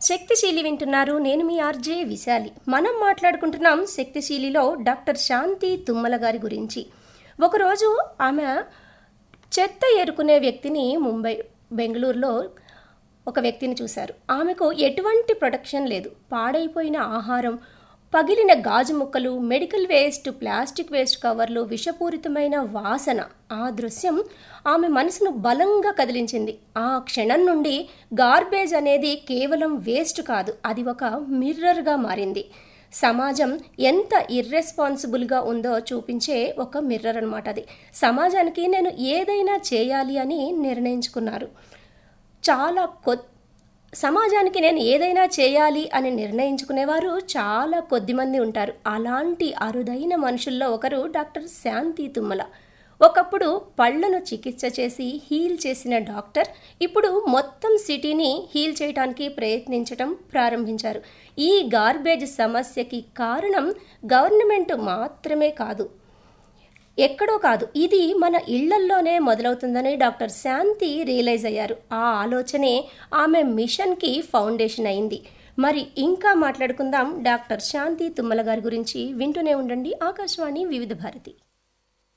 శక్తిశీలి వింటున్నారు నేను మీ ఆర్జే విశాలి మనం మాట్లాడుకుంటున్నాం శక్తిశీలిలో డాక్టర్ శాంతి తుమ్మల గారి గురించి ఒకరోజు ఆమె చెత్త ఏరుకునే వ్యక్తిని ముంబై బెంగళూరులో ఒక వ్యక్తిని చూశారు ఆమెకు ఎటువంటి ప్రొటెక్షన్ లేదు పాడైపోయిన ఆహారం పగిలిన గాజు ముక్కలు మెడికల్ వేస్ట్ ప్లాస్టిక్ వేస్ట్ కవర్లు విషపూరితమైన వాసన ఆ దృశ్యం ఆమె మనసును బలంగా కదిలించింది ఆ క్షణం నుండి గార్బేజ్ అనేది కేవలం వేస్ట్ కాదు అది ఒక మిర్రర్గా మారింది సమాజం ఎంత ఇర్రెస్పాన్సిబుల్గా ఉందో చూపించే ఒక మిర్రర్ అనమాట అది సమాజానికి నేను ఏదైనా చేయాలి అని నిర్ణయించుకున్నారు చాలా కొ సమాజానికి నేను ఏదైనా చేయాలి అని నిర్ణయించుకునేవారు చాలా కొద్దిమంది ఉంటారు అలాంటి అరుదైన మనుషుల్లో ఒకరు డాక్టర్ శాంతి తుమ్మల ఒకప్పుడు పళ్లను చికిత్స చేసి హీల్ చేసిన డాక్టర్ ఇప్పుడు మొత్తం సిటీని హీల్ చేయడానికి ప్రయత్నించడం ప్రారంభించారు ఈ గార్బేజ్ సమస్యకి కారణం గవర్నమెంట్ మాత్రమే కాదు ఎక్కడో కాదు ఇది మన ఇళ్లల్లోనే మొదలవుతుందని డాక్టర్ శాంతి రియలైజ్ అయ్యారు ఆ ఆలోచనే ఆమె మిషన్కి ఫౌండేషన్ అయింది మరి ఇంకా మాట్లాడుకుందాం డాక్టర్ శాంతి తుమ్మల గారి గురించి వింటూనే ఉండండి ఆకాశవాణి వివిధ భారతి